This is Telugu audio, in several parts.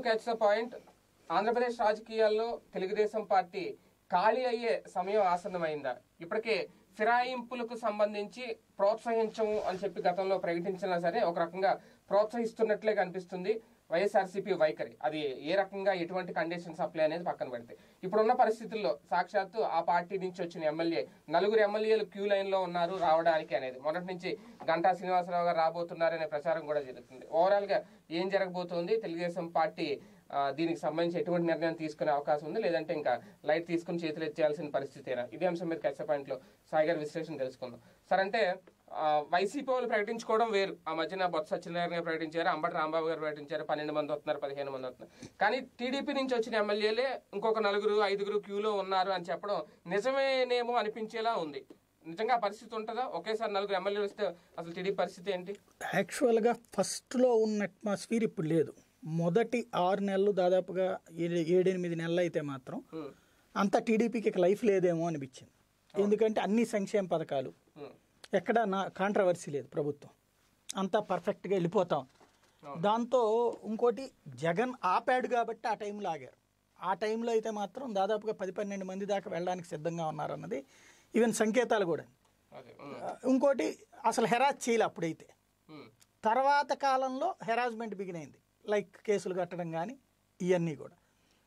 క్యాచ్ ద పాయింట్ ఆంధ్రప్రదేశ్ రాజకీయాల్లో తెలుగుదేశం పార్టీ ఖాళీ అయ్యే సమయం ఆసన్నమైందా ఇప్పటికే ఫిరాయింపులకు సంబంధించి ప్రోత్సహించము అని చెప్పి గతంలో ప్రకటించినా సరే ఒక రకంగా ప్రోత్సహిస్తున్నట్లే కనిపిస్తుంది వైఎస్ఆర్సీపీ వైఖరి అది ఏ రకంగా ఎటువంటి కండిషన్స్ అప్లై అనేది పక్కన పెడితే ఇప్పుడున్న పరిస్థితుల్లో సాక్షాత్తు ఆ పార్టీ నుంచి వచ్చిన ఎమ్మెల్యే నలుగురు ఎమ్మెల్యేలు క్యూ లైన్ లో ఉన్నారు రావడానికి అనేది మొదటి నుంచి గంటా శ్రీనివాసరావు గారు రాబోతున్నారనే ప్రచారం కూడా జరుగుతుంది ఓవరాల్ గా ఏం జరగబోతోంది తెలుగుదేశం పార్టీ ఆ, దీనికి సంబంధించి ఎటువంటి నిర్ణయం తీసుకునే అవకాశం ఉంది లేదంటే ఇంకా లైట్ తీసుకుని చేతులు ఎత్తేయాల్సిన పరిస్థితేనా ఇదే అంశం మీద కచ్చ పాయింట్ లో సాయి గారి విశ్లేషణ తెలుసుకుందాం సార్ అంటే ఆ, వైసీపీ వాళ్ళు ప్రకటించుకోవడం వేరు ఆ మధ్యన బొత్స సత్యనారాయణ గారు ప్రకటించారు అంబటి రాంబాబు గారు ప్రకటించారు పన్నెండు మంది వస్తున్నారు పదిహేను మంది వస్తున్నారు కానీ టీడీపీ నుంచి వచ్చిన ఎమ్మెల్యేలే ఇంకొక నలుగురు ఐదుగురు క్యూలో ఉన్నారు అని చెప్పడం నిజమేనేమో అనిపించేలా ఉంది నిజంగా ఆ పరిస్థితి ఉంటుందా ఒకేసారి నలుగురు ఎమ్మెల్యేలు వస్తే అసలు టీడీపీ పరిస్థితి ఏంటి యాక్చువల్గా ఫస్ట్లో ఉన్న అట్మాస్ఫియర్ ఇప్పుడు లేదు మొదటి ఆరు నెలలు దాదాపుగా ఏ- ఏడెనిమిది నెలలు అయితే మాత్రం ఉమ్, అంతా టీడీపీకి ఇక లైఫ్ లేదేమో అనిపించింది ఎందుకంటే అన్ని సంక్షేమ పథకాలు ఉమ్, ఎక్కడ నా కాంట్రవర్సీ లేదు ప్రభుత్వం అంతా పర్ఫెక్ట్గా వెళ్ళిపోతాం దాంతో ఇంకోటి జగన్ ఆపాడు కాబట్టి ఆ టైంలో ఆగారు ఆ టైంలో అయితే మాత్రం దాదాపుగా పది పన్నెండు మంది దాకా వెళ్ళడానికి సిద్ధంగా ఉన్నారన్నది ఈవెన్ సంకేతాలు కూడా అదే ఉమ్, ఇంకోటి అసలు హెరాజ్ చేయలే అప్పుడైతే ఉమ్, తర్వాత కాలంలో హెరాస్మెంట్ బిగిన్ అయింది లైక్ కేసులు కట్టడం కానీ ఇవన్నీ కూడా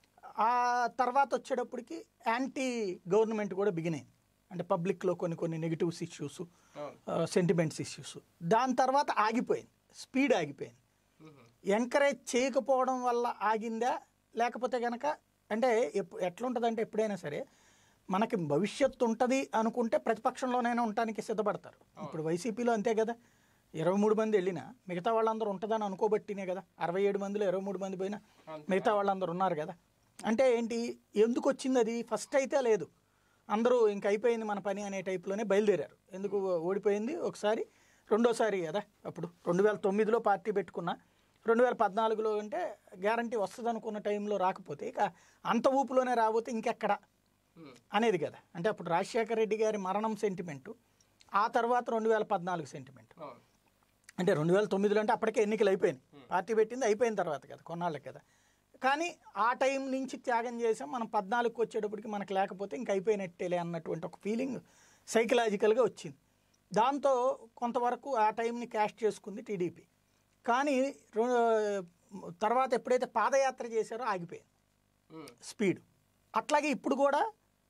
ఆ తర్వాత వచ్చేటప్పటికి యాంటీ గవర్నమెంట్ కూడా బిగిన్ అయింది అంటే పబ్లిక్లో కొన్ని కొన్ని నెగిటివ్స్ ఇష్యూస్ అవును సెంటిమెంట్స్ ఇష్యూస్ దాని తర్వాత ఆగిపోయింది స్పీడ్ ఆగిపోయింది ఉమ్, ఎంకరేజ్ చేయకపోవడం వల్ల ఆగిందా లేకపోతే కనుక అంటే ఎప్పు- ఎట్లుంటుందంటే ఎప్పుడైనా సరే మనకి భవిష్యత్తు ఉంటుంది అనుకుంటే ప్రతిపక్షంలోనైనా ఉండటానికి సిద్ధపడతారు ఇప్పుడు వైసీపీలో అంతే కదా ఇరవై మూడు మంది వెళ్ళినా మిగతా వాళ్ళందరూ ఉంటుందని అనుకోబట్టినే కదా అరవై ఏడు మందిలో ఇరవై మూడు మంది పోయినా మిగతా వాళ్ళందరూ ఉన్నారు కదా అంటే ఏంటి ఎందుకు వచ్చింది అది ఫస్ట్ అయితే లేదు అందరూ ఇంక అయిపోయింది మన పని అనే టైప్లోనే బయలుదేరారు ఎందుకు ఓడిపోయింది ఒకసారి రెండోసారి కదా అప్పుడు రెండు వేల తొమ్మిదిలో పార్టీ పెట్టుకున్నా రెండు వేల పద్నాలుగులో అంటే గ్యారంటీ వస్తుంది అనుకున్న టైంలో రాకపోతే ఇక అంత ఊపులోనే రాబోతే ఇంకెక్కడ ఉమ్, అనేది కదా అంటే అప్పుడు రాజశేఖర రెడ్డి గారి మరణం సెంటిమెంటు ఆ తర్వాత రెండు వేల పద్నాలుగు సెంటిమెంట్ అవును అంటే రెండు వేల తొమ్మిదిలో అంటే అప్పటికే ఎన్నికలు అయిపోయినాయి పార్టీ పెట్టింది అయిపోయిన తర్వాత కదా కొన్నాళ్ళకి కదా కానీ ఆ టైం నుంచి త్యాగం చేసాం మనం పద్నాలుగుకి వచ్చేటప్పటికి మనకు లేకపోతే ఇంక అయిపోయినట్టేలే అన్నటువంటి ఒక ఫీలింగ్ సైకలాజికల్గా వచ్చింది దాంతో కొంతవరకు ఆ టైంని క్యాష్ చేసుకుంది టీడీపీ కానీ రో- తర్వాత ఎప్పుడైతే పాదయాత్ర చేశారో ఆగిపోయింది ఉమ్, స్పీడ్ అట్లాగే ఇప్పుడు కూడా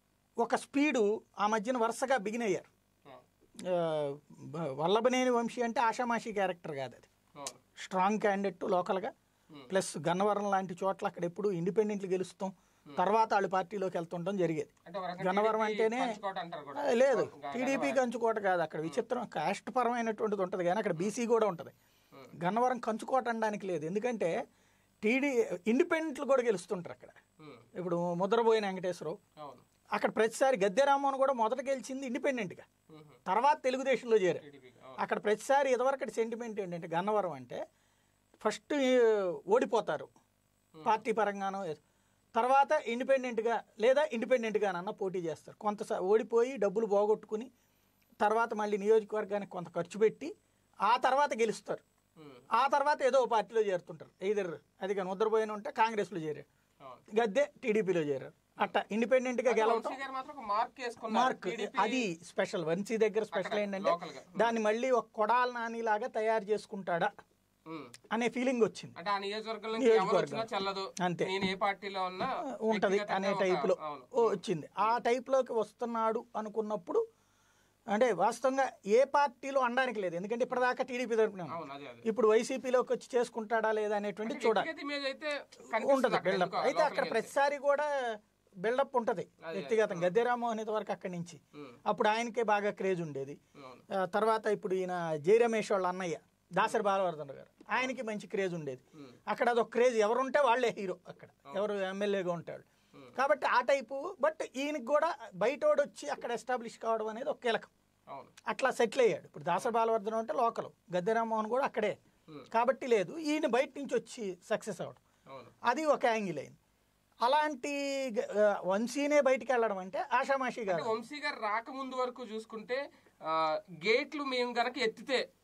ఒక స్పీడు ఆ మధ్యన వరుసగా బిగిన్ అయ్యారు అవును ఆ, బ- వల్లభనేని వంశీ అంటే ఆషామాషి క్యారెక్టర్ కాదు అది అవును స్ట్రాంగ్ క్యాండిడేట్ లోకల్గా ప్లస్ గన్నవరం లాంటి చోట్ల అక్కడ ఎప్పుడు ఇండిపెండెంట్లు గెలుస్తాం తర్వాత వాళ్ళు పార్టీలోకి వెళ్తుండడం జరిగేది అంటే ఒక రకంగా గన్నవరం TDP అంటేనే పంచుకోట అంటారు కూడా. ఆ, లేదు గ- టీడీపీ కంచుకోట కాదు అక్కడ విచిత్రం కాస్ట్ పరమైనటువంటిది ఉంటుంది కానీ అక్కడ బీసీ కూడా ఉంటుంది గన్నవరం కంచుకోట అనడానికి లేదు ఎందుకంటే టీడీ ఇండిపెండెంట్లు కూడా గెలుస్తుంటారు అక్కడ ఉమ్, ఇప్పుడు ముద్రపోయిన వెంకటేశ్వరరావు అవును అక్కడ ప్రతిసారి గద్దె రామ్మోహన్ కూడా మొదట గెలిచింది ఇండిపెండెంట్గా ఉమ్, తర్వాత తెలుగుదేశంలో చేరారు టీడీపీ అవును అక్కడ ప్రతిసారి ఇదివరకటి సెంటిమెంట్ ఏంటంటే గన్నవరం అంటే ఫస్ట్ ఓడిపోతారు పార్టీ పరంగానో ఏదో. తర్వాత ఇండిపెండెంట్గా లేదా ఇండిపెండెంట్గానన్నా పోటీ చేస్తారు కొంత స- ఓడిపోయి డబ్బులు పోగొట్టుకుని తర్వాత మళ్ళీ నియోజకవర్గానికి కొంత ఖర్చు పెట్టి ఆ తర్వాత గెలుస్తారు ఉమ్, ఆ తర్వాత ఏదో ఓ పార్టీలో చేరుతుంటారు ఇద్దరు అది కానీ ముద్రపోయిన ఉంటే కాంగ్రెస్లో చేరారు అవును గద్దె టీడీపీలో చేరారు అట్ట ఇండిపెండెంట్గా గెలవటం వంశీ గారు మాత్రం ఒక మార్క్ వేసుకున్నారు మార్క్ TDP అది స్పెషల్ వన్సీ దగ్గర స్పెషల్ ఏంటంటే local గా. దాన్ని మళ్ళీ ఒక కొడాల నాని లాగా తయారు చేసుకుంటాడా ఉమ్, అనే ఫీలింగ్ వచ్చింది అంటే ఆ నియోజకవర్గంలో ఎవరు నియోజకవర్గం. వచ్చినా చెల్లదు అంతే. నేను ఏ పార్టీలో ఉన్నా ఉంటది వ్యక్తిగతంగా అనే ఒక- టైప్లో అవును వచ్చింది ఆ టైప్లోకి వస్తున్నాడు అనుకున్నప్పుడు అంటే వాస్తవంగా ఏ పార్టీలో అనడానికి లేదు ఎందుకంటే ఇప్పటిదాకా టీడీపీ తరపున ఉంది. అవును అదే అదే ఇప్పుడు వైసీపీలోకి వచ్చి చేసుకుంటాడా లేదా అనేటువంటి చూడాలి వ్యక్తిగత ఇమేజ్ అయితే కనిపిస్తుంది ఉంటది అక్కడ బిల్డప్ ఎందుకో, అయితే లోపలికి అక్కడ వెళ్తే. ప్రతిసారి కూడా బిల్డప్ ఉంటది వ్యక్తిగతం గద్దె రామ్మోహన్ ఇది వరకు అక్కడి నుంచి ఉమ్, అప్పుడు ఆయనకే బాగా క్రేజ్ ఉండేది అవును ఆ, తర్వాత ఇప్పుడు ఈయన జై రమేష్ వాళ్ళ అన్నయ్య దాసరి బాలవర్ధన్ గారు ఆయనకి మంచి క్రేజ్ ఉండేది ఉమ్, అక్కడ అదొక క్రేజ్ ఎవరుంటే వాళ్ళే హీరో అక్కడ ఎవరు ఎమ్మెల్యేగా ఉంటాడు కాబట్టి ఆ టైపు బట్ ఈయనకి కూడా బయటోడు వచ్చి అక్కడ ఎస్టాబ్లిష్ కావడం అనేది ఒక కీలకం అవును అట్లా సెటిల్ అయ్యాడు ఇప్పుడు దాసరి బాలవర్ధన్ అంటే లోకల్ గద్దె రామ్మోహన్ కూడా అక్కడే ఉమ్, కాబట్టి లేదు ఈయన బయట నుంచి వచ్చి సక్సెస్ అవ్వడం అవును అది ఒక యాంగిల్ అయింది అలాంటి గ- ఆ, వంశీనే బయటికి వెళ్ళడం అంటే ఆషామాషి అంటే కాదు వంశీ గారు రాకముందు వరకు చూసుకుంటే ఆ, గేట్లు మేము గనక ఎత్తితే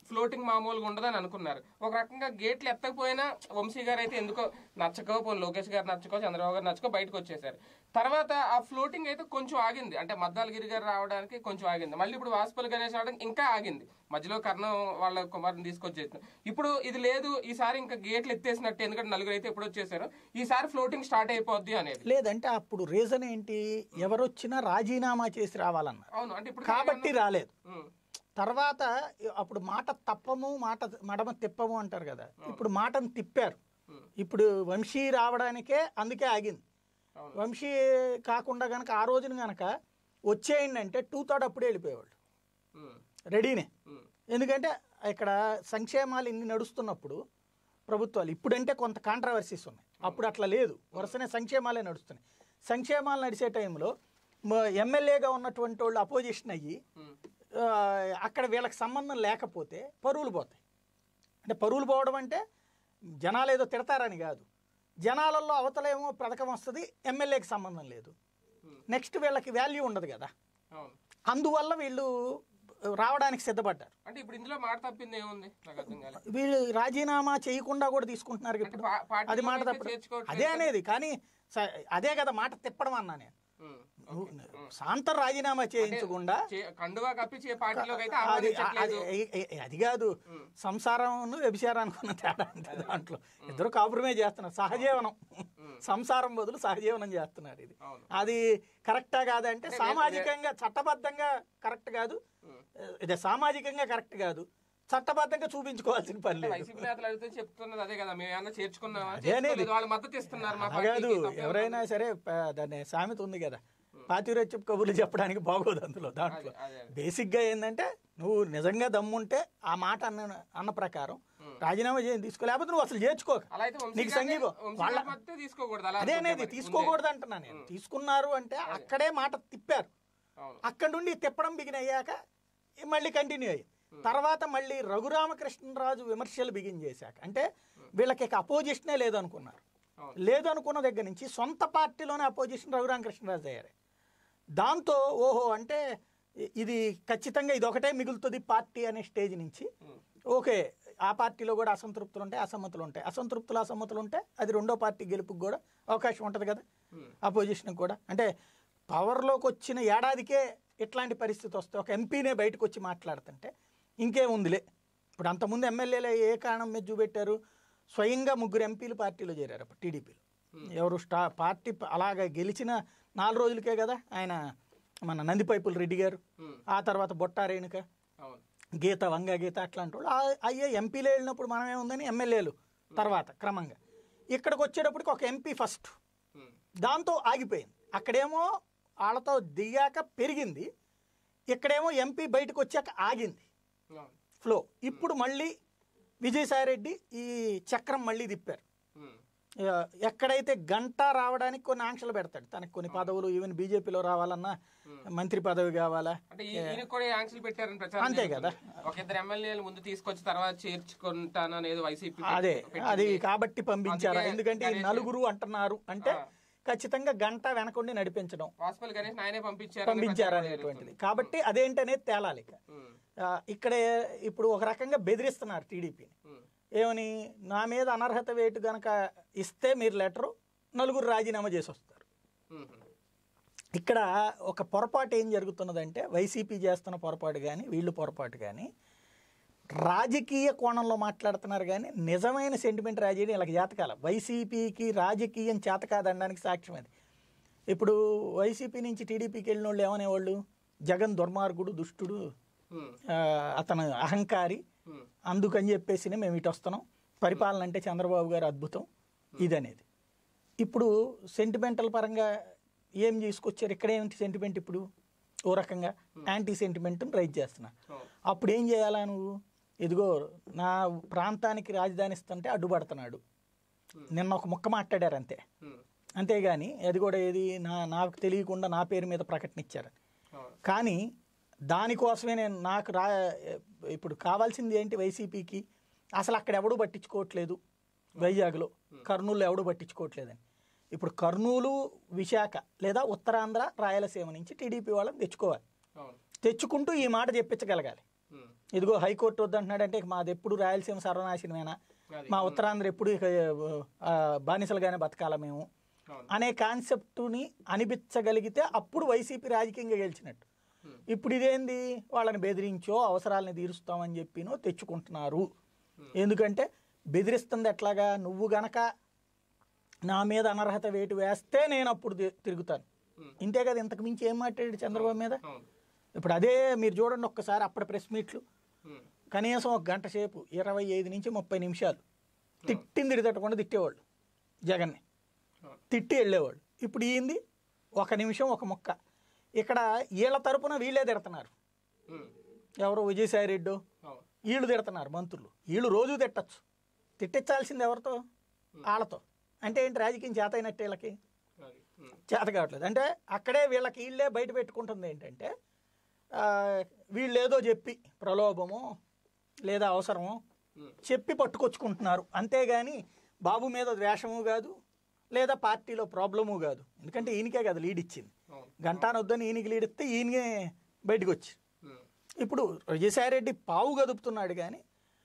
ఫ్లోటింగ్ మామూలుగా ఉండదని అనుకున్నారు ఒక రకంగా గేట్లు ఎత్తకపోయినా వంశీ గారు అయితే ఎందుకో నచ్చకో పోనీ లోకేష్ గారు నచ్చకో చంద్రబాబు గారు నచ్చకో బయటకు వచ్చేసారు తర్వాత ఆ ఫ్లోటింగ్ అయితే కొంచెం ఆగింది అంటే మద్దాలగిరి గారు రావడానికి కొంచెం ఆగింది మళ్ళీ ఇప్పుడు వాసుపల్లి గణేష్ రావడానికి ఇంకా ఆగింది మధ్యలో కర్ణం వాళ్ళ కుమారుని తీసుకొచ్చేసిన ఇప్పుడు ఇది లేదు ఈసారి ఇంకా గేట్లు ఎత్తేసినట్టు ఎందుకంటే నలుగురు అయితే ఎప్పుడు వచ్చేసారు ఈసారి ఫ్లోటింగ్ స్టార్ట్ అయిపోద్ది అనేది లేదంటే అప్పుడు రీజన్ ఏంటి ఎవరొచ్చినా రాజీనామా చేసి రావాలన్నారు అవును అంటే ఇప్పుడు కాబట్టి రాలేదు ఉమ్, తర్వాత అప్పుడు మాట తప్పము మాట మడమ తిప్పము అంటారు కదా ఇప్పుడు మాటను తిప్పారు ఉమ్, ఇప్పుడు వంశీ రావడానికే అందుకే ఆగింది అవును. వంశీ కాకుండా గనక ఆ రోజున గనక వచ్చేయండి అంటే టూ థర్డ్ అప్పుడే వెళ్ళిపోయేవాళ్ళు ఉమ్, రెడీనే ఉమ్, ఎందుకంటే ఇక్కడ సంక్షేమాలు ఇన్ని నడుస్తున్నప్పుడు ప్రభుత్వాలు ఇప్పుడంటే కొంత కాంట్రవర్సీస్ ఉన్నాయి అప్పుడు అట్లా లేదు వరుసనే సంక్షేమాలే నడుస్తున్నాయి సంక్షేమాలు నడిచే టైంలో మ- ఎమ్మెల్యేగా ఉన్నటువంటి వాళ్ళు అపోజిషన్ అయ్యి ఉమ్, ఆ, అక్కడ వీళ్ళకి సంబంధం లేకపోతే పరువులు పోతాయి అంటే పరువులు పోవడం అంటే జనాలు ఏదో తిడతారని కాదు జనాలలో అవతలేమో పథకం వస్తుంది ఎమ్మెల్యేకి సంబంధం లేదు ఉమ్, నెక్స్ట్ వీళ్ళకి వాల్యూ ఉండదు కదా అవును అందువల్ల వీళ్ళు రావడానికి సిద్ధపడ్డారు అంటే ఇప్పుడు ఇందులో మాట తప్పింది ఏముంది నాకు అర్థం కాలేదు వీళ్ళు రాజీనామా చేయకుండా కూడా తీసుకుంటున్నారు అంటే ఇప్పుడు పా- పార్టీలో అది మాట అయితే తప్పదు చేర్చుకోవట్లేదు అదే అనేది కానీ స- అదే కదా మాట తిప్పడం అన్నా నేను ఉమ్, నువ్వు సాంతం రాజీనామా చేయించకుండా చే- కండువా కప్పి చే పార్టీలోకి అయితే అది ఆహ్వానించట్లేదు అది ఏ- ఏ- అది కాదు ఉమ్. సంసారం వ్యభిచారం అనుకున్న తేడా అంతే దాంట్లో ఇద్దరు కాపురమే చేస్తున్నారు సహజీవనం సంసారం బదులు సహజీవనం చేస్తున్నారు ఇది అవును అది కరెక్టా కాదంటే సామాజికంగా చట్టబద్ధంగా కరెక్ట్ కాదు ఉమ్. ఇదే సామాజికంగా కరెక్ట్ కాదు చట్టబద్ధంగా చూపించుకోవాల్సిన పని లేదు వైసీపీ నేతలు అడిగితే చెప్తున్నది అదే కదా మేము ఏమన్నా చేర్చుకున్నామా అదే అనేది. చేర్చుకోలేదు. వాళ్ళు మద్దతు ఇస్తున్నారు మా అలా కాదు పార్టీకి తప్పేం ఎవరైనా సరే ప- దాన్ని సామెత ఉంది కదా పాతివ్రత్యం కబుర్లు చెప్పడానికి బాగోదు అందులో దాంట్లో అదే, అదే. బేసిక్గా ఏంటంటే నువ్వు నిజంగా దమ్ముంటే ఆ మాట అన్న అన్న ప్రకారం రాజీనామా చేసి తీసుకో లేకపోతే నువ్వు అసలు చేర్చుకోక అలా అయితే వంశీ నీకు గారిని- సంగీతం వంశీ వాళ్ళ గారి మద్దతు తీసుకోకూడదు అలా అదే అనుకుంటే అనేది మరి. తీసుకోకూడదు అంటున్నా నేను తీసుకున్నారు అంటే అక్కడే మాట తిప్పారు అవును అక్కడి నుండి తిప్పడం బిగిన్ అయ్యాక మళ్ళీ కంటిన్యూ అయ్యింది తర్వాత మళ్ళీ రఘురామకృష్ణరాజు విమర్శలు బిగిన్ చేశాక అంటే వీళ్ళకి ఇక అపోజిషనే లేదనుకున్నారు అవును. లేదనుకున్న దగ్గర నుంచి సొంత పార్టీలోనే అపోజిషన్ రఘురామకృష్ణరాజు అయ్యారు దాంతో ఓహో అంటే ఇ- ఇది ఖచ్చితంగా ఇది ఒకటే మిగులుతుంది పార్టీ అనే స్టేజ్ నుంచి ఉమ్. ఓకే ఆ పార్టీలో కూడా అసంతృప్తులు ఉంటాయి అసమ్మతులు ఉంటాయి అసంతృప్తులు అసమ్మతులు ఉంటే అది రెండో పార్టీ గెలుపుకి కూడా అవకాశం ఉంటుంది కదా ఉమ్. అపోజిషన్కి కూడా అంటే పవర్లోకి వచ్చిన ఏడాదికే ఇట్లాంటి పరిస్థితి వస్తే ఒక ఎంపీనే బయటకు వచ్చి మాట్లాడుతుంటే ఇంకేముందిలే ఇప్పుడు అంతకుముందు ఎమ్మెల్యేలు ఏ కారణం మీద చూపెట్టారు స్వయంగా ముగ్గురు ఎంపీలు పార్టీలో చేరారు అప్పుడు టీడీపీలో ఎవరు స్టా పార్టీ ప- అలాగ గెలిచిన నాలుగు రోజులకే కదా ఆయన మన నందిపైపుల రెడ్డి గారు ఉమ్. ఆ తర్వాత బొట్టా రేణుక అవును గీత వంగ గీత అట్లాంటి వాళ్ళు ఆ- అయ్యే ఎంపీలు వెళ్ళినప్పుడు మనమేముందని ఎమ్మెల్యేలు తర్వాత క్రమంగా ఇక్కడికి వచ్చేటప్పటికి ఒక ఎంపీ ఫస్ట్ ఉమ్. దాంతో ఆగిపోయింది అక్కడేమో వాళ్ళతో దిగాక పెరిగింది ఇక్కడేమో ఎంపీ బయటకు వచ్చాక ఆగింది అవును ఫ్లో ఇప్పుడు మళ్ళీ విజయసాయిరెడ్డి ఈ చక్రం మళ్ళీ తిప్పారు ఉమ్. ఆ, ఎక్కడైతే గంట రావడానికి కొన్ని ఆంక్షలు పెడతాడు తనకి కొన్ని పదవులు ఈవెన్ బీజేపీలో రావాలన్నా మంత్రి పదవి కావాలా అంటే ఈ- ఈయనకు కూడా ఈ ఆంక్షలు పెట్టారని ప్రచారం అంతే జరుగుతుంది. కదా. ఒక ఇద్దరు ఎమ్మెల్యేలు ముందు తీసుకొచ్చి తర్వాత చేర్చుకుంటాను అనేది వైసీపీ అదే పెట్టింది. అది కాబట్టి పంపించారు అందుకే ఎందుకంటే ఈ గణేష్ నలుగురు అంటున్నారు అంటే ఖచ్చితంగా గంట వెనకుండి నడిపించడం వాసుపల్లి గణేష్ ఆయనే పంపించారు పంపించారు అనేటువంటిది కాబట్టి అదేంటనేది తేలాలి ఇక ఆ, ఇక్కడే ఇప్పుడు ఒక రకంగా బెదిరిస్తున్నారు టీడీపీని ఏమని నా మీద అనర్హత వేటు గనక ఇస్తే మీరు లెటరు నలుగురు రాజీనామా చేసి వస్తారు ఇక్కడ ఒక పొరపాటు ఏం జరుగుతున్నదంటే వైసీపీ చేస్తున్న పొరపాటు కానీ వీళ్ళు పొరపాటు కానీ రాజకీయ కోణంలో మాట్లాడుతున్నారు కానీ నిజమైన సెంటిమెంట్ రాజకీయం ఇలా జాతకాల వైసీపీకి రాజకీయం చేత కాదనడానికి సాక్ష్యం అది ఇప్పుడు వైసీపీ నుంచి టీడీపీకి వెళ్ళిన వాళ్ళు ఏమనేవాళ్ళు జగన్ దుర్మార్గుడు దుష్టుడు ఆ, అతను అహంకారి అందుకని చెప్పేసి మేము ఇటు వస్తున్నాం పరిపాలన అంటే చంద్రబాబు గారు అద్భుతం ఇదనేది ఇప్పుడు సెంటిమెంటల్ పరంగా ఏం తీసుకొచ్చారు ఇక్కడ ఏమిటి సెంటిమెంట్ ఇప్పుడు ఓ రకంగా యాంటీ సెంటిమెంట్ రైజ్ చేస్తున్నా అప్పుడు ఏం చేయాలా నువ్వు ఇదిగో నా ప్రాంతానికి రాజధాని ఇస్తుంటే అడ్డుపడుతున్నాడు నిన్న ఒక ముక్క మాట్లాడారు అంతే అంతేగాని అది కూడా ఏది నా నాకు తెలియకుండా నా పేరు మీద ప్రకటన ఇచ్చారు కానీ దానికోసమే నేను నాకు రా ఇప్పుడు కావాల్సింది ఏంటి వైసీపీకి అసలు అక్కడ ఎవడు పట్టించుకోవట్లేదు వైజాగ్లో కర్నూలు ఎవడు పట్టించుకోవట్లేదని ఇప్పుడు కర్నూలు విశాఖ లేదా ఉత్తరాంధ్ర రాయలసీమ నుంచి టీడీపీ వాళ్ళని తెచ్చుకోవాలి తెచ్చుకుంటూ ఈ మాట చెప్పించగలగాలి ఇదిగో హైకోర్టు వద్దంటున్నాడంటే ఇక మాది ఎప్పుడు రాయలసీమ సర్వనాశనమేనా అది. మా ఉత్తరాంధ్ర ఎప్పుడు ఇక ఆ, బానిసలుగానే బతకాల మేము అవును. అనే కాన్సెప్టుని అనిపించగలిగితే అప్పుడు వైసీపీ రాజకీయంగా గెలిచినట్టు ఇప్పుడు ఇదేంది వాళ్ళని బెదిరించో అవసరాలని తీరుస్తామని చెప్పినో తెచ్చుకుంటున్నారు ఎందుకంటే బెదిరిస్తుంది ఎట్లాగా నువ్వు గనక నా మీద అనర్హత వేటు వేస్తే నేను అప్పుడు తి- తిరుగుతాను ఇంతే కదా ఇంతకు మించి ఏం మాట్లాడాడు చంద్రబాబు మీద అవును ఇప్పుడు అదే మీరు చూడండి ఒక్కసారి అప్పటి ప్రెస్ మీట్లు ఉమ్. కనీసం ఒక గంట సేపు ఇరవై ఐదు నుంచి ముప్పై నిమిషాలు తిట్టింది తిట్టకుండా తిట్టేవాళ్ళు జగన్ని అవును. తిట్టి వెళ్ళేవాళ్ళు ఇప్పుడు ఈయంది ఒక నిమిషం ఒక ముక్క ఇక్కడ వీళ్ళ తరపున వీళ్ళే తిడుతున్నారు ఉమ్. ఎవరో విజయసాయి రెడ్డి అవును వీళ్ళు తిడుతున్నారు మంత్రులు వీళ్ళు రోజు తిట్టచ్చు తిట్టించాల్సింది ఎవరితో వాళ్ళతో అంటే ఏంటి రాజకీయం చేత అయినట్టు వీళ్ళకి అది ఉమ్. చేత కావట్లేదు అంటే అక్కడే వీళ్ళకి వీళ్ళే బయట పెట్టుకుంటుంది ఏంటంటే ఆ, వీళ్ళు ఏదో చెప్పి ప్రలోభము లేదా అవసరము ఉమ్. చెప్పి పట్టుకొచ్చుకుంటున్నారు అంతేగాని బాబు మీద ద్వేషము కాదు లేదా పార్టీలో ప్రాబ్లము కాదు ఎందుకంటే ఈయనకే కదా లీడ్ ఇచ్చింది అవును గంటానొద్దని ఈయనకి లీడ్ ఇస్తే ఈయనకే బయటకు వచ్చి ఉమ్. ఇప్పుడు విజయసాయిరెడ్డి పావు గదుపుతున్నాడు కానీ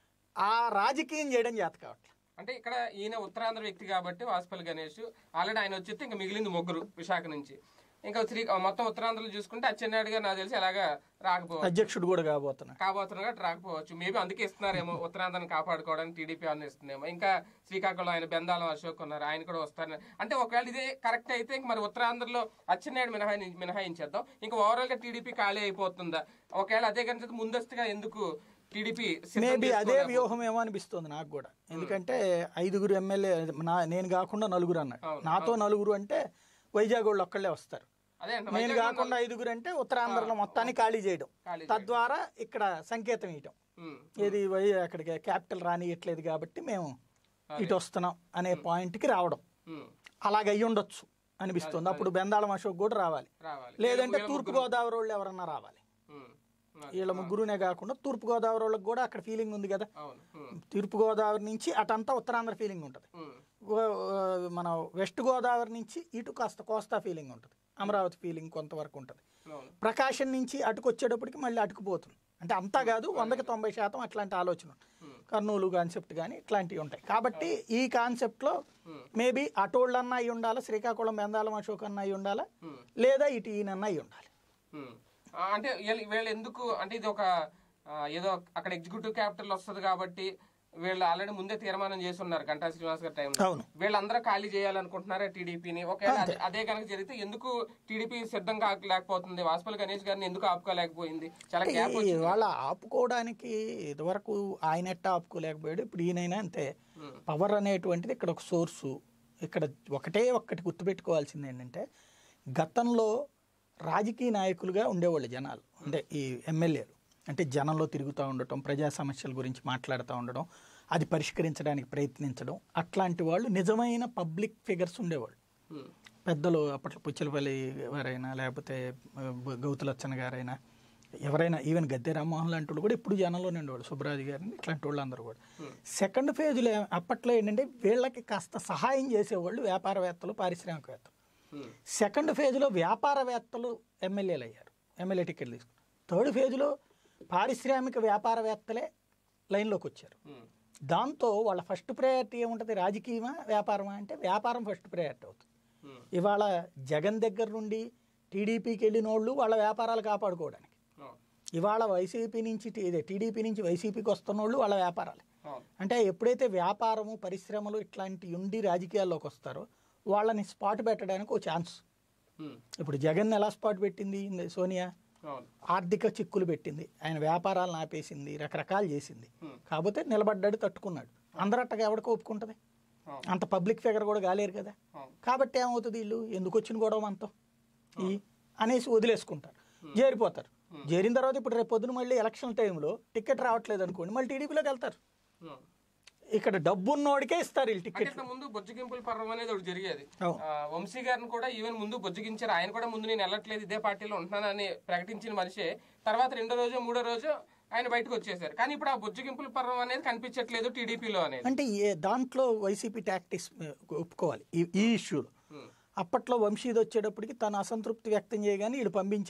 ఆ రాజకీయం చేయడం చేత కావట్లేదు అంటే ఇక్కడ ఈయన ఉత్తరాంధ్ర వ్యక్తి కాబట్టి వాసుపల్లి గణేష్ ఆల్రెడీ ఆయన వచ్చేస్తే ఇంకా మిగిలింది ముగ్గురు విశాఖ నుంచి ఇంకా శ్రీ మొత్తం ఉత్తరాంధ్రలో చూసుకుంటే అచ్చెన్నాయుడు గారు నాకు తెలిసి అలాగా రాకపోవచ్చు అధ్యక్షుడు కూడా కాబోతున్నాడు కాబోతున్నా కాబట్టి రాకపోవచ్చు మేబీ అందుకే ఇస్తున్నారేమో ఉత్తరాంధ్రని కాపాడుకోవడానికి టీడీపీ అన్న ఇస్తుందేమో ఇంకా శ్రీకాకుళం ఆయన బెందాలం అశోక్ ఉన్నారు ఆయన కూడా వస్తారు అంటే ఒకవేళ ఇదే కరెక్ట్ అయితే ఇంక మరి ఉత్తరాంధ్రలో అచ్చెన్నాయుడు మినహాయి మినహాయించేద్దాం ఇంకా ఓవరాల్ గా టీడీపీ ఖాళీ అయిపోతుందా ఒకవేళ అదే కనుక ముందస్తుగా ఎందుకు టీడీపీ మేబీ అదే వ్యూహం ఏమో అనిపిస్తుంది నాకు కూడా ఎందుకంటే ఐదుగురు ఎమ్మెల్యే నా నేను కాకుండా నలుగురు అన్నాడు అవును, నాతో నలుగురు అంటే వైజాగ్ వాళ్ళు ఒక్కళ్ళే వస్తారు అదే అంటే నేను కాకుండా ఐదుగురు అంటే ఉత్తరాంధ్రలో మొత్తాన్ని ఖాళీ చేయడం ఖాళీ తద్వారా ఇక్కడ సంకేతం ఇయటం ఉమ్, ఏది వై అక్కడికి క్యాపిటల్ రానియట్లేదు కాబట్టి మేము ఇటు వస్తున్నాం అనే పాయింట్కి రావడం ఉమ్, అలాగ అయ్యి ఉండొచ్చు అనిపిస్తుంది అప్పుడు బెందాళం అశోక్ కూడా రావాలి రావాలి లేదంటే తూర్పు గోదావరి వాళ్ళు ఎవరన్నా రావాలి ఉమ్, ఉమ్, వీళ్ళ ముగ్గురునే కాకుండా తూర్పు గోదావరి వాళ్ళకి కూడా అక్కడ ఫీలింగ్ ఉంది కదా అవును ఉమ్, తూర్పు గోదావరి నుంచి అటంతా ఉత్తరాంధ్ర ఫీలింగ్ ఉంటుంది ఉమ్, ఓ- ఓ- మన వెస్ట్ గోదావరి నుంచి ఇటు కాస్త కోస్తా ఫీలింగ్ ఉంటుంది అమరావతి ఫీలింగ్ కొంతవరకు ఉంటుంది అవును ప్రకాశం నుంచి అటుకు వచ్చేటప్పటికి మళ్ళీ అటుకుపోతుంది అంటే అంతా కాదు వందకి తొంభై శాతం అట్లాంటి ఆలోచన ఉంటుంది. కర్నూలు కాన్సెప్ట్ కానీ ఇట్లాంటివి ఉంటాయి కాబట్టి ఈ కాన్సెప్ట్లో మేబీ అటోళ్ళన్నా అయి ఉండాలి శ్రీకాకుళం బెందాలం అశోక్ అన్న అయి ఉండాలి ఉమ్. లేదా ఇటు ఈయనన్నా అయి ఉండాలి ఉమ్. ఆ, అంటే వీళ్ళ- వీళ్ళు ఎందుకు అంటే ఇది ఒక ఆ, ఏదో అక్కడ ఎగ్జిక్యూటివ్ క్యాపిటల్ వస్తుంది కాబట్టి వీళ్ళు ఆల్రెడీ ముందే తీర్మానం చేసి ఉన్నారు గంటా శ్రీనివాస్ గారి టైం అవును వీళ్ళందరూ ఖాళీ చేయాలనుకుంటున్నారా టీడీపీని ఒకవేళ అదే- అదే కనుక జరిగితే ఎందుకు టీడీపీ సిద్ధం కాలేకపోతుంది వాసుపల్లి గణేష్ గారిని ఎందుకు ఆపుకోలేకపోయింది చాలా గ్యాప్ ఈ వాళ్ళ ఆపుకోవడానికి ఇదివరకు ఆయన ఎట్టా ఆపుకోలేకపోయాడు ఇప్పుడు ఈయనైనా అంతే ఉమ్. పవర్ అనేటువంటిది ఇక్కడ ఒక సోర్సు ఇక్కడ ఒకటే ఒక్కటి గుర్తుపెట్టుకోవాల్సింది ఏంటంటే గతంలో రాజకీయ నాయకులుగా ఉండేవాళ్ళు జనాలు అంటే ఈ ఎమ్మెల్యేలు అంటే జనంలో తిరుగుతూ ఉండటం ప్రజా సమస్యల గురించి మాట్లాడుతూ ఉండడం అది పరిష్కరించడానికి ప్రయత్నించడం అట్లాంటి వాళ్ళు నిజమైన పబ్లిక్ ఫిగర్స్ ఉండేవాళ్ళు ఉమ్. పెద్దలు అప్పట్లో పుచ్చలపల్లి వారైనా లేకపోతే ఆ, గౌతులచ్చన్న గారైనా ఎవరైనా ఈవెన్ గద్దె రామ్మోహన్ లాంటి వాళ్ళు కూడా ఇప్పుడు జనంలోనే ఉండేవాళ్ళు సుబ్రాజు గారిని ఇట్లాంటి వాళ్ళు అందరూ కూడా సెకండ్ ఫేజ్లో ఏ- అప్పట్లో ఏంటంటే వీళ్ళకి కాస్త సహాయం చేసేవాళ్ళు వ్యాపారవేత్తలు పారిశ్రామికవేత్తలు ఉమ్. సెకండ్ ఫేజ్లో వ్యాపారవేత్తలు ఎమ్మెల్యేలు అయ్యారు ఎమ్మెల్యే టికెట్ తీసుకున్నారు థర్డ్ ఫేజ్లో పారిశ్రామిక వ్యాపారవేత్తలే లైన్లోకి వచ్చారు ఉమ్. దాంతో వాళ్ళ ఫస్ట్ ప్రయారిటీ ఏముంటుంది రాజకీయమా వ్యాపారమా అంటే వ్యాపారం ఫస్ట్ ప్రయారిటీ అవుతుంది ఉమ్. ఇవాళ జగన్ దగ్గర నుండి టీడీపీకి వెళ్ళిన వాళ్ళు వాళ్ళ వ్యాపారాలు కాపాడుకోవడానికి అవును. ఇవాళ వైసీపీ నుంచి టీ- ఇదే టీడీపీ నుంచి వైసీపీకి వస్తున్న వాళ్ళు వాళ్ళ వ్యాపారాలు అవును. అంటే ఎప్పుడైతే వ్యాపారము పరిశ్రమలు ఇట్లాంటి ఉండి రాజకీయాల్లోకి వస్తారో వాళ్ళని స్పాట్ పెట్టడానికి ఒక ఛాన్స్ ఉమ్. ఇప్పుడు జగన్ ఎలా స్పాట్ పెట్టింది ఇంద- సోనియా అవును ఆర్థిక చిక్కులు పెట్టింది ఆయన వ్యాపారాలను ఆపేసింది రకరకాలు చేసింది Hmm. కాకపోతే నిలబడ్డాడు తట్టుకున్నాడు అందరూ అట్టగా ఎవడికో ఒప్పుకుంటుంది అవును. అంత పబ్లిక్ ఫిగర్ కూడా కాలేరు కదా అవును. కాబట్టి ఏమవుతుంది వీళ్ళు ఎందుకు వచ్చిన గొడవ మనతో ఈ అనేసి వదిలేసుకుంటారు చేరిపోతారు చేరిన తర్వాత ఇప్పుడు రేపు పొద్దున మళ్ళీ ఎలక్షన్ టైంలో టికెట్ రావట్లేదు అనుకోండి మళ్ళీ టీడీపీలోకి వెళ్తారు అవును. ఇక్కడ డబ్బు ఉన్నోడికే ఇస్తారు వీళ్ళు అంటే టికెట్ ఇంతకు ముందు బొజ్జగింపుల పర్వం అనేది ఒకటి జరిగేది అవును. ఆ, వంశీ గారిని కూడా ఈవెన్ ముందు బొజ్జగించారు ఆయన కూడా ముందు నేను వెళ్ళట్లేదు ఇదే పార్టీలో ఉంటున్నానని ప్రకటించిన మనిషే తర్వాత రెండో రోజు మూడో రోజు ఆయన బయటకు వచ్చేసారు కానీ ఇప్పుడు ఆ బొజ్జగింపుల పర్వం అనేది కనిపించట్లేదు టీడీపీలో అనేది అంటే ఏ దాంట్లో వైసీపీ టాక్టిక్స్ ఒప్పుకోవాలి ఈ ఈ ఇష్యూలో ఉమ్. అప్పట్లో వంశీది వచ్చేటప్పటికి తను అసంతృప్తి వ్యక్తం చేయగానే వీళ్ళు పంపించారు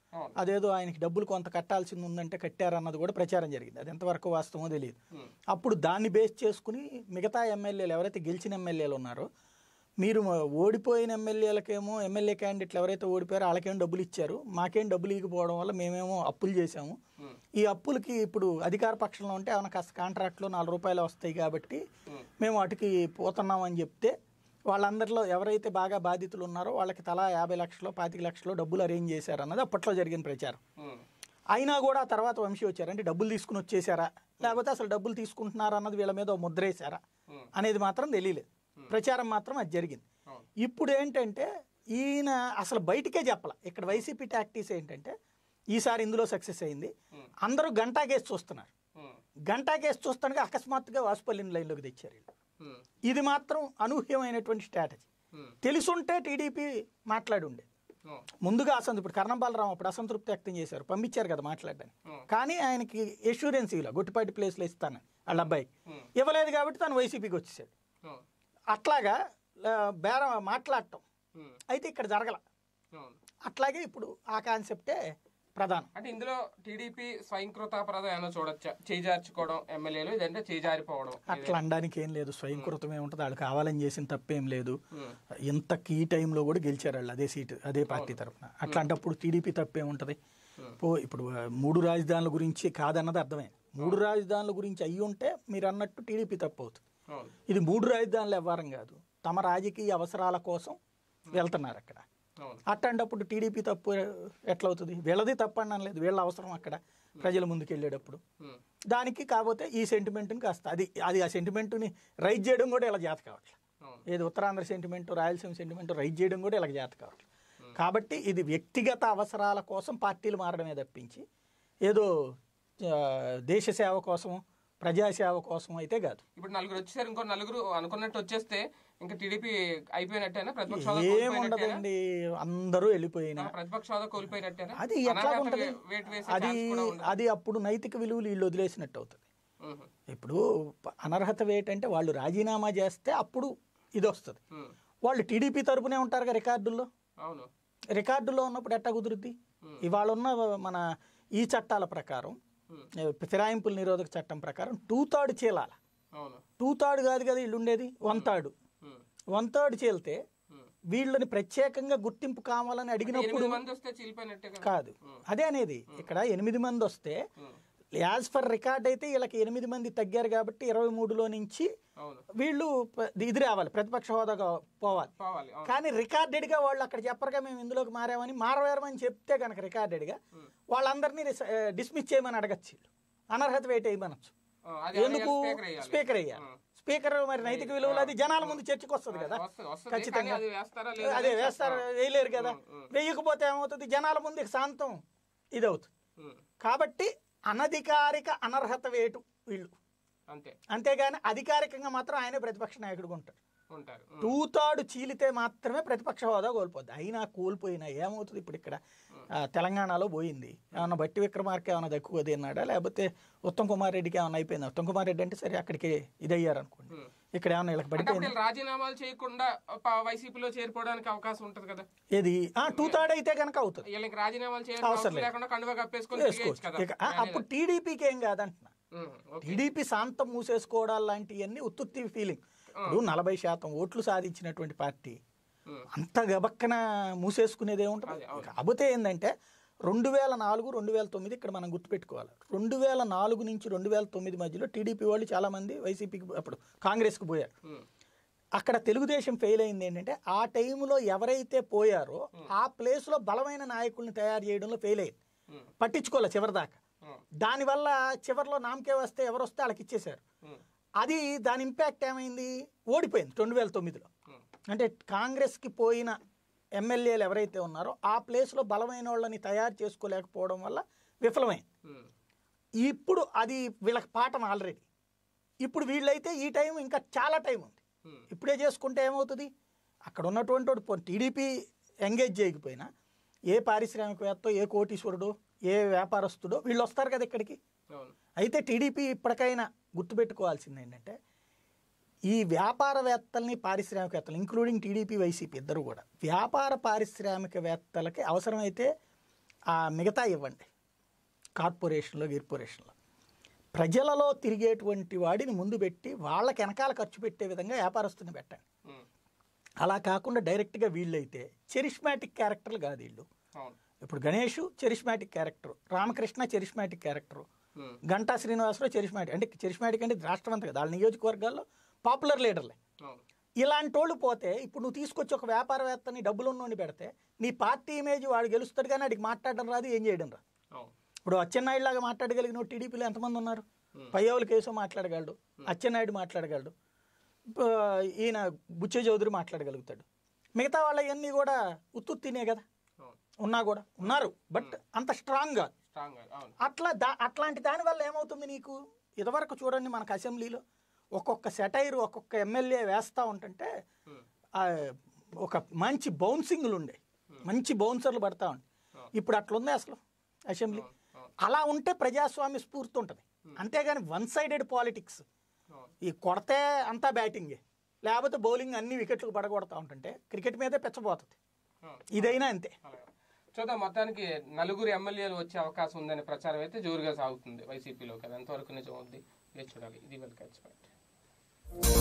అవును. అదేదో ఆయనకి డబ్బులు కొంత కట్టాల్సింది ఉందంటే కట్టారన్నది కూడా ప్రచారం జరిగింది అది ఎంతవరకు వాస్తవమో తెలియదు ఉమ్, అప్పుడు దాన్ని బేస్ చేసుకుని మిగతా ఎమ్మెల్యేలు ఎవరైతే గెలిచిన ఎమ్మెల్యేలు ఉన్నారో మీరు మ- ఓడిపోయిన ఎమ్మెల్యేలకేమో ఎమ్మెల్యే క్యాండిడేట్లు ఎవరైతే ఓడిపోయారో వాళ్ళకేం డబ్బులు ఇచ్చారు మాకేం డబ్బులు ఇవ్వకపోవడం వల్ల మేమేమో అప్పులు చేశాము ఉమ్, ఈ అప్పులకి ఇప్పుడు అధికార పక్షంలో ఉంటే ఏమైనా కాస్త కాంట్రాక్ట్లో నాలుగు రూపాయలు వస్తాయి కాబట్టి ఉమ్, మేము వాటికి పోతున్నామని చెప్తే వాళ్ళందరిలో ఎవరైతే బాగా బాధితులు ఉన్నారో వాళ్ళకి తలా యాభై లక్షలు పాతిక లక్షలు డబ్బులు అరేంజ్ చేశారన్నది అప్పట్లో జరిగిన ప్రచారం ఉమ్, అయినా కూడా ఆ తర్వాత వంశీ వచ్చారు అంటే డబ్బులు తీసుకుని వచ్చేసారా లేకపోతే అసలు డబ్బులు తీసుకుంటున్నారా అన్నది వీళ్ళ మీద ఓ ముద్ర వేసారా ఉమ్, అనేది మాత్రం తెలియలేదు ప్రచారం మాత్రం అది జరిగింది అవును. ఇప్పుడు ఏంటంటే ఈయన అసలు బయటికే చెప్పాల ఇక్కడ వైసీపీ టాక్టీస్ ఏంటంటే ఈసారి ఇందులో సక్సెస్ అయింది అందరూ గంటా కేసు చూస్తున్నారు ఉమ్, గంటా కేసు చూస్తానికి అకస్మాత్తుగా వాసుపల్లిని లైన్లోకి తెచ్చారు వీళ్ళు ఉమ్, ఇది మాత్రం అనూహ్యమైనటువంటి స్ట్రాటజీ ఉమ్, తెలుసుంటే టీడీపీ మాట్లాడి ఉండే ఉమ్, ముందుగా అసంతృప్తి ఇప్పుడు కర్ణం బాలరావు అప్పుడు అసంతృప్తి వ్యక్తం చేశారు పంపించారు కదా మాట్లాడడానికి Hmm. కానీ ఆయనకి ఎష్యూరెన్స్ ఇలా గుట్టిపాటి ప్లేస్లో ఇస్తాను వాళ్ళ అబ్బాయి Hmm. ఇవ్వలేదు కాబట్టి తను వైసీపీకి వచ్చేసాడు ఉమ్, అట్లాగా ఆ, బేరం మాట్లాడటం ఉమ్, అయితే ఇక్కడ జరగల అవును. అట్లాగే ఇప్పుడు ఆ కాన్సెప్టే ప్రధానం అంటే ఇందులో టీడీపీ స్వయంకృతాపరాధం ఏమైనా చూడొచ్చా చేజార్చుకోవడం ఎమ్మెల్యేలు ఇదంటే చేజారిపోవడం అట్లా అనడానికి ఏం లేదు స్వయంకృతమే ఉంటుంది వాళ్ళు కావాలని చేసిన తప్పేం లేదు ఉమ్, ఇంత కీ టైంలో కూడా గెలిచారు వాళ్ళు అదే సీటు అదే పార్టీ తరఫున అట్లాంటప్పుడు టీడీపీ తప్పే ఉంటుంది పో ఇప్పుడు ఆ, మూడు రాజధానుల గురించి కాదన్నది అర్థమైంది మూడు రాజధానుల గురించి అయ్యి ఉంటే మీరు అన్నట్టు టీడీపీ తప్పు అవుతుంది అవును ఇది మూడు రాజధానుల వ్యవహారం కాదు తమ రాజకీయ అవసరాల కోసం వెళ్తున్నారు అక్కడ అవును అట్లాంటప్పుడు టీడీపీ తప్పు ఎట్లవుతుంది వీళ్ళది తప్పు అని అనలేదు వీళ్ళ అవసరం అక్కడ ప్రజల ముందుకు వెళ్ళేటప్పుడు ఉమ్, దానికి కాకపోతే ఈ సెంటిమెంట్ని కాస్త అది అది ఆ సెంటిమెంట్ని రైజ్ చేయడం కూడా ఇలా జాత కావట్లేదు అవును ఏది Uttarandhra sentiment Rayalaseema sentiment rise చేయడం కూడా ఇలా జాత కావట్లేదు కాబట్టి ఇది వ్యక్తిగత అవసరాల కోసం పార్టీలు మారడమే తప్పించి ఏదో ఆ, దేశ సేవ కోసం ప్రజాసేవ కోసం అయితే కాదు ఇప్పుడు నలుగురు వచ్చేసారు ఇంకో నలుగురు అనుకున్నట్టు వచ్చేస్తే ఇంకా టీడీపీ అయిపోయినట్టేనా ప్రతిపక్ష హోదా కోల్పోయినట్టేనా ఏముండదండి అందరూ వెళ్ళిపోయినా ప్రతిపక్ష హోదా కోల్పోయినట్టేనా అది ఎట్లా అనర్హత ఉంటుంది వే- వేటు వేసే అది ఛాన్స్ కూడా ఉండదు అది అప్పుడు నైతిక విలువలు వీళ్ళు వదిలేసినట్టు అవుతుంది ఉహు, ఇప్పుడు ప- అనర్హత వేటంటే వాళ్ళు రాజీనామా చేస్తే అప్పుడు ఇది వస్తుంది ఉమ్, వాళ్ళు టీడీపీ తరపునే ఉంటారుగా రికార్డుల్లో అవును రికార్డులో ఉన్నప్పుడు ఎట్టా కుదురుద్ది ఇవాళ ఉన్న మన ఈ చట్టాల ప్రకారం ఉమ్, ఏ, ఫిరాయింపుల నిరోధక చట్టం ప్రకారం టూ థర్డ్ చీలాల అవును టూ థర్డ్ కాదు కదా వీళ్ళు ఉండేది one third um, one third చీలితే ఉమ్. వీళ్ళని ప్రత్యేకంగా గుర్తింపు కావాలని అడిగినప్పుడు ఎనిమిది మంది వస్తే చీలిపోయినట్టే కదా కాదు అదే అనేది ఇక్కడ ఎనిమిది మంది వస్తే ఉమ్, యాజ్ ఫర్ రికార్డ్ అయితే వీళ్ళకి ఎనిమిది మంది తగ్గారు కాబట్టి ఇరవై మూడులో నుంచి అవును వీళ్ళు ప- ఇది రావాలి ప్రతిపక్ష హోదాగా పోవాలి పోవాలి అవును కానీ రికార్డెడ్గా వాళ్ళు అక్కడ చెప్పరుగా మేము ఇందులోకి మారామని మారవేరమని చెప్తే కనుక రికార్డెడ్గా వాళ్ళందరినీ డిస్మిస్ చేయమని అడగచ్చు వీళ్ళు అనర్హత వెయిట్ వేయమనొచ్చు ఆ, అది ఎందుకు స్పీకర్ వేయాలి. స్పీకర్ అయ్యారు స్పీకర్ మరి నైతిక విలువలు అది జనాల ముందు చర్చకు వస్తుంది కదా వస్తుంది వస్తుంది ఖచ్చితంగా. కానీ అది వేస్తారా లేదా అదే అనేది వేస్తారు చెప్పాలి. వేయలేరు కదా ఉమ్, ఉమ్. వేయకపోతే ఏమవుతుంది జనాల ముందు ఇక శాంతం ఇది అవుతుంది ఉమ్, కాబట్టి అనధికారిక అనర్హత వేటు వీళ్ళు అంతే అంతేగాని అధికారికంగా మాత్రం ఆయనే ప్రతిపక్ష నాయకుడిగా ఉంటాడు ఉంటారు ఉమ్, టూ థర్డ్ చీలితే మాత్రమే ప్రతిపక్ష హోదా కోల్పోద్ది అయినా కోల్పోయినా ఏమవుతుంది ఇప్పుడు ఇక్కడ ఆ, తెలంగాణలో పోయింది ఏమన్నా బట్టి విక్రమార్క ఏమైనా తక్కువ తిన్నాడా లేకపోతే ఉత్తమ్ కుమార్ రెడ్డికి ఏమైనా అయిపోయిందా ఉత్తమ్ కుమార్ రెడ్డి అంటే సరే అక్కడికి ఇదయ్యారు అనుకోండి ఉమ్. ఇక్కడ ఏమైనా వీళ్ళకి అంటే అప్పుడు పడిపోయింది వీళ్ళు రాజీనామాలు చేయకుండా ప- వైసీపీలో చేరిపోవడానికి అవకాశం ఉంటది కదా ఏది టూ థర్డ్ అయితే కనుక అవుతుంది వీళ్ళకి రాజీనామాలు చేయాల్సిన అవసరం అవసరం లేదు. లేకుండా కండువా కప్పేసుకొని తిరిగేయచ్చు వేసుకోవచ్చు కదా ఇక ఆ, అప్పుడు టీడీపీకి ఏం కాదంటున్నా ఉమ్, ఓకే. టీడీపీ శాంతం మూసేసుకోవడాలు లాంటివన్నీ ఉత్తుత్తి ఫీలింగ్ ఇప్పుడు నలభై శాతం ఓట్లు సాధించినటువంటి పార్టీ ఉమ్, అంత గబక్కన మూసేసుకునేది ఏముంటుంది అదే, అవును. కాకపోతే ఏంటంటే రెండు వేల నాలుగు రెండు వేల తొమ్మిది ఇక్కడ మనం గుర్తుపెట్టుకోవాలి రెండు వేల నాలుగు నుంచి రెండు వేల తొమ్మిది మధ్యలో టీడీపీ వాళ్ళు చాలామంది వైసీపీకి అప్పుడు కాంగ్రెస్కి పోయారు ఉమ్, అక్కడ తెలుగుదేశం ఫెయిల్ అయింది ఏంటంటే ఆ టైంలో ఎవరైతే పోయారో ఆ ప్లేస్లో బలమైన నాయకుల్ని తయారు చేయడంలో ఫెయిల్ అయింది ఉమ్, పట్టించుకోలే చివరిదాకా ఉమ్, దానివల్ల చివరిలో నామకే వస్తే ఎవరు వస్తే వాళ్ళకి ఇచ్చేశారు ఉమ్, అది దాని ఇంపాక్ట్ ఏమైంది ఓడిపోయింది రెండు వేల తొమ్మిదిలో ఉమ్, అంటే కాంగ్రెస్కి పోయిన ఎమ్మెల్యేలు ఎవరైతే ఉన్నారో ఆ ప్లేస్లో బలమైన వాళ్ళని తయారు చేసుకోలేకపోవడం వల్ల విఫలమైంది ఉమ్, ఇప్పుడు అది వీళ్ళకి పాఠం ఆల్రెడీ ఇప్పుడు వీళ్ళైతే ఈ టైం ఇంకా చాలా టైం ఉంది ఉమ్, ఇప్పుడే చేసుకుంటే ఏమవుతుంది అక్కడ ఉన్నటువంటి వాడు పోనీ టీడీపీ ఎంగేజ్ చేయకపోయినా ఏ పారిశ్రామికవేత్త ఏ కోటీశ్వరుడు ఏ వ్యాపారస్తుడో వీళ్ళు వస్తారు కదా ఇక్కడికి అవును అయితే టీడీపీ ఇప్పటికైనా గుర్తుపెట్టుకోవాల్సింది ఏంటంటే ఈ వ్యాపారవేత్తల్ని పారిశ్రామికవేత్తలు ఇంక్లూడింగ్ టీడీపీ వైసీపీ ఇద్దరు కూడా వ్యాపార పారిశ్రామికవేత్తలకి అవసరమైతే ఆ మిగతా ఇవ్వండి కార్పొరేషన్లో గిర్పొరేషన్లో ప్రజలలో తిరిగేటువంటి వాడిని ముందు పెట్టి వాళ్ళకి వెనకాల ఖర్చు పెట్టే విధంగా వ్యాపారస్తుని పెట్టండి ఉమ్, అలా కాకుండా డైరెక్ట్గా వీళ్ళైతే చెరిష్మాటిక్ క్యారెక్టర్లు కాదు వీళ్ళు అవును ఇప్పుడు Ganesh charismatic character Ramakrishna charismatic character um, Ganta Srinivasa Rao charismatic అంటే చెరిష్మాటిక్ అంటే రాష్ట్రం అంతా కదా వాళ్ళ నియోజకవర్గాల్లో పాపులర్ లీడర్లే అవును ఇలాంటి వాళ్ళు పోతే ఇప్పుడు నువ్వు తీసుకొచ్చి ఒక వ్యాపారవేత్తని డబ్బులు ఉన్నోని పెడితే నీ పార్టీ ఇమేజ్ వాడు గెలుస్తాడు కానీ వాడికి మాట్లాడడం రాదు ఏం చేయడం రాదు అవును ఇప్పుడు అచ్చెన్నాయుడు లాగా మాట్లాడగలిగిన టీడీపీలో ఎంతమంది ఉన్నారు పయ్యవుల కేసు మాట్లాడగలడు అచ్చెన్నాయుడు మాట్లాడగలడు ఆ, ఈయన బుచ్చే చౌదరి మాట్లాడగలుగుతాడు మిగతా వాళ్ళవన్నీ కూడా ఉత్తుత్తినే కదా అవును ఉన్నా కూడా ఉన్నారు బట్ అంత స్ట్రాంగ్ కాదు స్ట్రాంగ్ అవును అట్లా దా అట్లాంటి దాని వల్ల ఏమవుతుంది నీకు ఇదివరకు చూడండి మనకు అసెంబ్లీలో ఒక్కొక్క సెటైర్ ఒక్కొక్క ఎమ్మెల్యే వేస్తూ ఉంటుంటే ఉమ్, ఆ, ఒక మంచి బౌన్సింగ్లు ఉండే మంచి బౌన్సర్లు పడతా ఉండే ఇప్పుడు అట్లుంది అసలు అసెంబ్లీ అవును అలా ఉంటే ప్రజాస్వామ్య స్ఫూర్తి ఉంటుంది అంతేగాని వన్ సైడెడ్ పాలిటిక్స్ అవును ఈ కొడితే అంతా బ్యాటింగే లేకపోతే బౌలింగ్ అన్ని వికెట్లు పడగొడతా ఉంటుంటే క్రికెట్ మీదే పెచ్చబోతుంది అవును ఇదైనా అంతే అలాగే. చూద్దాం మొత్తానికి నలుగురు ఎమ్మెల్యేలు వచ్చే అవకాశం ఉందనే ప్రచారం అయితే జోరుగా సాగుతుంది వైసీపీలో కదా ఎంతవరకు నిజం అవుద్ది వేచి చూడాలి ఇది వెల్కమ్